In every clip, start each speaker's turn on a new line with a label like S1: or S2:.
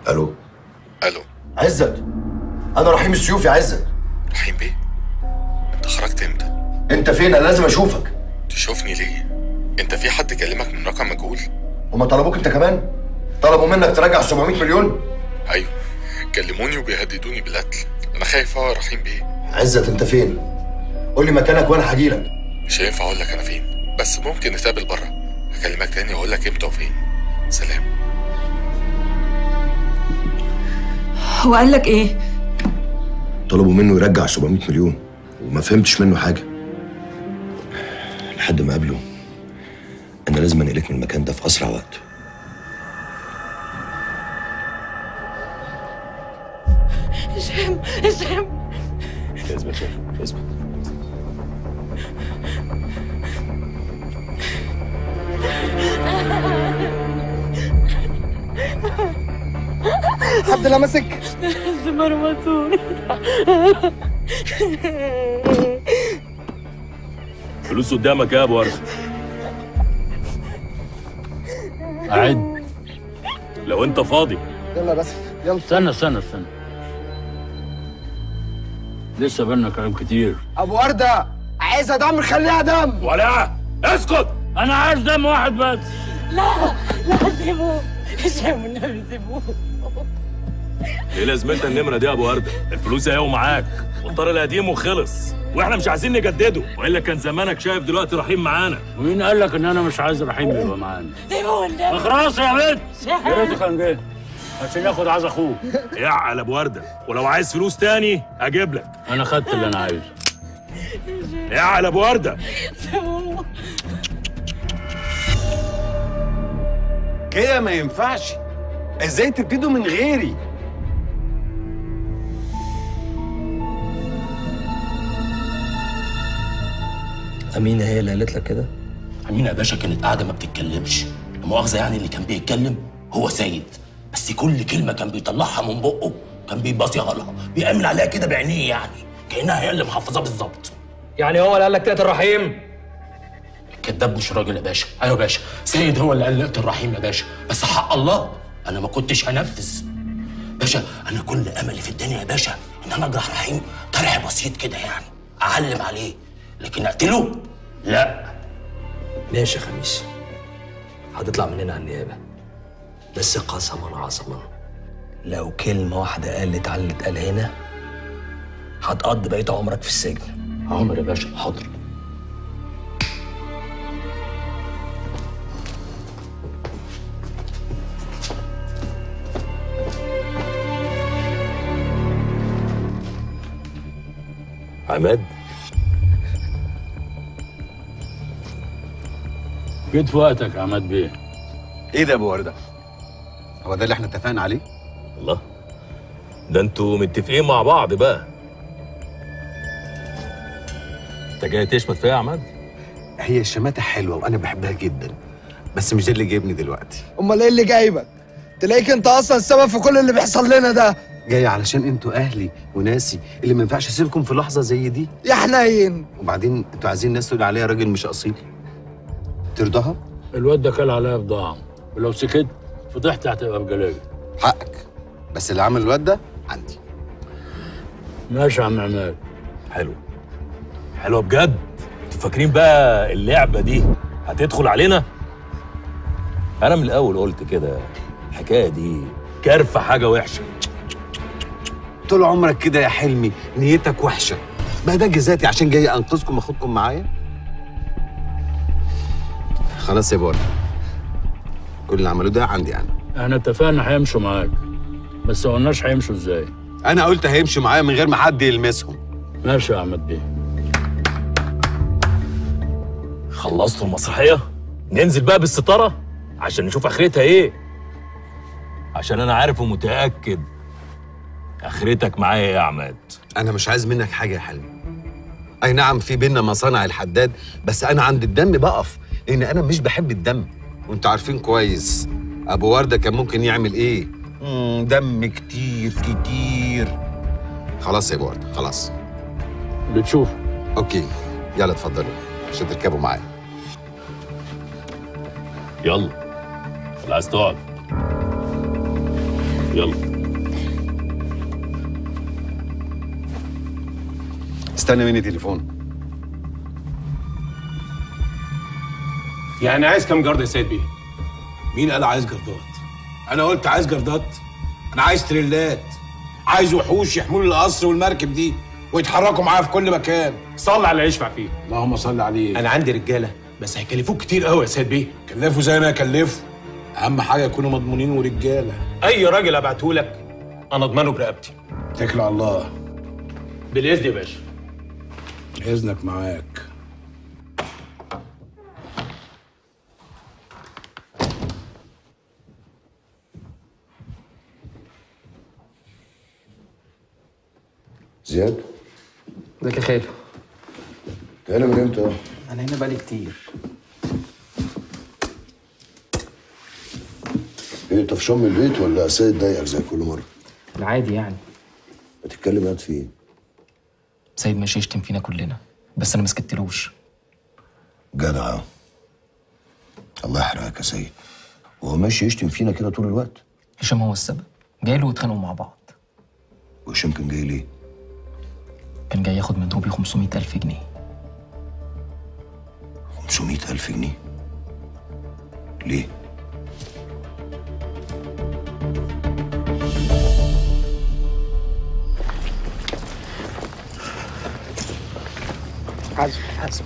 S1: الو
S2: الو
S1: عزت انا رحيم السيوف يا عزت
S2: رحيم بيه انت خرجت امتى
S1: انت فين انا لازم اشوفك
S2: تشوفني ليه انت في حد كلمك من رقم مجهول
S1: هما طلبوك انت كمان طلبوا منك تراجع 700 مليون
S2: ايوه كلموني وبيهددوني بالقتل انا خايف اه رحيم بيه
S1: عزت انت فين قول لي مكانك وانا هجيلك
S2: مش هينفع اقول لك انا فين بس ممكن نتقابل بره هكلمك تاني واقول لك امتى وفين سلام
S3: هو قال لك ايه؟
S1: طلبوا منه يرجع 700 مليون وما فهمتش منه حاجه لحد ما قابله انا لازم انقلك من المكان ده في اسرع وقت
S3: هشام هشام
S1: اثبت اثبت
S4: حد لمسك
S3: مرمطوني
S5: فلوس قدامك يا ابو ورده أعد لو أنت فاضي
S4: يلا بس يلا
S6: استنى استنى استنى لسه بينا كلام كتير
S4: ابو ورده عايزه دم خليها دم
S5: ولا اسكت
S6: انا عايز دم واحد بس
S3: لا لا سيبوه هشام والنبي سيبوه
S5: ايه لازمتها النمره دي يا ابو ورده الفلوس اهي ومعاك والطار القديم وخلص واحنا مش عايزين نجدده والا كان زمانك شايف دلوقتي رحيم معانا
S6: ومين قال لك ان انا مش عايز رحيم يبقى معانا
S3: سيبوه والنبي
S6: خلاص يا بنت يا ريته كان جه عشان ياخد عايز اخوه
S5: يعقل ابو ورده ولو عايز فلوس تاني اجيب لك
S6: انا خدت اللي انا عايزه
S5: يعقل ابو ورده
S3: سيبوه
S7: كده ما ينفعش ازاي تبتدوا من غيري
S1: امينه هي اللي قالت لك كده
S8: أمينة يا باشا كانت قاعدة ما بتتكلمش لا مؤاخذة يعني اللي كان بيتكلم هو سيد بس كل كلمة كان بيطلعها من بقه كان بيبصيها لها بيأمن عليها كده بعينيه يعني كأنها هي اللي محفظاه بالظبط
S9: يعني هو اللي قال لك تقتل رحيم
S8: الكداب مش راجل يا باشا ايوه يا باشا سيد هو اللي قال لقت الرحيم يا باشا بس حق الله انا ما كنتش هنفذ باشا انا كل املي في الدنيا يا باشا ان انا اجرح رحيم جرح بسيط كده يعني اعلم عليه لكن اقتله لا
S9: ماشي يا خميس هتطلع مننا على النيابة بس قسما عظما لو كلمة واحدة قالت على اللي اتقال هنا هتقضي بقية عمرك في السجن
S8: عمر يا باشا حاضر
S5: عماد
S6: جيت في وقتك يا عماد بيه
S7: ايه ده يا ابو ورده هو ده اللي احنا اتفقنا عليه
S5: الله ده انتوا متفقين مع بعض بقى انت جاي تشمت فيا يا عماد
S7: هي الشماتة حلوة وأنا بحبها جدا بس مش ده اللي جايبني دلوقتي
S4: امال ايه اللي جايبك تلاقيك انت اصلا السبب في كل اللي بيحصل لنا ده
S7: جاي علشان انتوا أهلي وناسي اللي ما ينفعش أسيبكم في لحظة زي دي
S4: يا حنين
S7: وبعدين انتوا عايزين الناس تقول عليا راجل مش أصيل ترضاها؟
S6: الواد ده كل عليا بضاعة ولو سكت فضحت هتبقى بجلاجة
S7: حقك بس اللي عمل الواد ده عندي
S6: ماشي يا عم عماد
S5: حلو حلوه بجد انتوا فاكرين بقى اللعبه دي هتدخل علينا انا من الاول قلت كده الحكايه دي كارفه حاجه وحشه
S7: طول عمرك كده يا حلمي نيتك وحشة بقى ده جزاتي عشان جاي أنقذكم وأخدكم معايا خلاص يا بورا كل اللي عملوه ده عندي أنا
S6: احنا اتفقنا هيمشوا معاك بس ما قلناش هيمشوا ازاي
S7: أنا قلت هيمشوا معايا من غير ما حد يلمسهم
S6: ماشي يا عماد بيه
S5: خلصتوا المسرحيه ننزل بقى بالستاره عشان نشوف اخرتها ايه عشان انا عارف ومتاكد اخرتك معايا يا عماد
S7: أنا مش عايز منك حاجة يا حلمي أي نعم في بينا مصانع الحداد بس أنا عند الدم بقف لأن أنا مش بحب الدم وأنتوا عارفين كويس أبو وردة كان ممكن يعمل إيه مم، دم كتير كتير خلاص يا أبو وردة خلاص
S6: اللي تشوفه
S7: أوكي يلا اتفضلوا عشان تركبوا معايا
S5: يلا اللي عايز تقعد يلا
S7: استنى مني تليفون
S10: يعني عايز كام جرد يا سيد بيه؟
S11: مين قال عايز جردات؟ أنا قلت عايز جردات؟ أنا عايز تريلات عايز وحوش يحملوا القصر والمركب دي ويتحركوا معايا في كل مكان
S10: صلي على اللي يشفع فيه
S11: اللهم صل عليه
S10: انا عندي رجاله بس هيكلفوك كتير قوي يا سيد بيه
S11: كلفوا زي ما يكلفوا أهم حاجة يكونوا مضمونين ورجالة
S10: اي راجل ابعته لك انا اضمنه برقبتي
S11: اتكل على الله
S10: بالاذن يا باشا
S11: إذنك معاك
S1: زياد
S12: ازيك يا خالو
S1: انت هنا من امتى؟
S12: انا هنا بقالي كتير
S1: ايه طفشان من البيت ولا سيد ضايقك زي كل مره؟
S12: العادي يعني
S1: بتتكلم قاعد في ايه؟
S12: سيد ماشي يشتم فينا كلنا بس انا ما سكتلوش
S1: جدع الله يحرقك يا سيد وهو ماشي يشتم فينا كده طول الوقت
S12: هشام هو السبب جاي له واتخانقوا مع بعض
S1: وهشام كان جاي ليه؟
S12: كان جاي ياخد من روبي 500 ألف جنيه
S1: 500 ألف جنيه ليه؟
S4: حاسب حاسب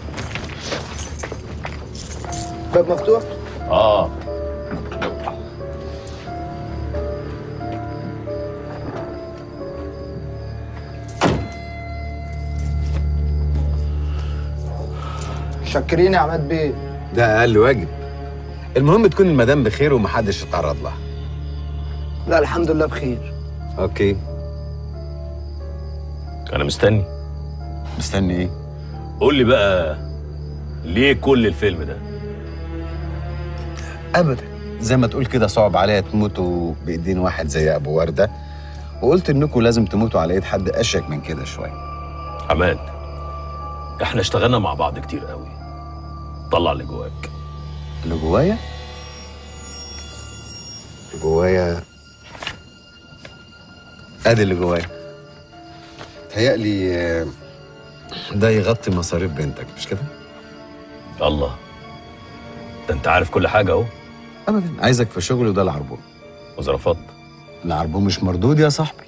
S4: باب مفتوح
S5: اه
S4: شكرين يا عماد بيه
S7: ده اقل واجب المهم تكون المدام بخير ومحدش يتعرض لها
S4: لا الحمد لله بخير
S7: اوكي
S5: انا مستني
S7: مستني ايه
S5: قول لي بقى ليه كل الفيلم ده
S7: ابدا زي ما تقول كده صعب عليا تموتوا بايدين واحد زي ابو ورده وقلت انكم لازم تموتوا على ايد حد اشيك من كده شويه
S5: حماد احنا اشتغلنا مع بعض كتير قوي طلع اللي جواك
S7: اللي جوايا اللي جوايا ادي اللي جوايا تهيألي آه، ده يغطي مصاريف بنتك مش كده؟
S5: الله ده انت عارف كل حاجه اهو
S7: ابدا عايزك في شغل وده العربون
S5: وظرفات
S7: العربون مش مردود يا صاحبي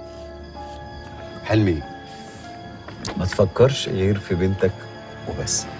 S7: حلمي ما تفكرش غير في بنتك وبس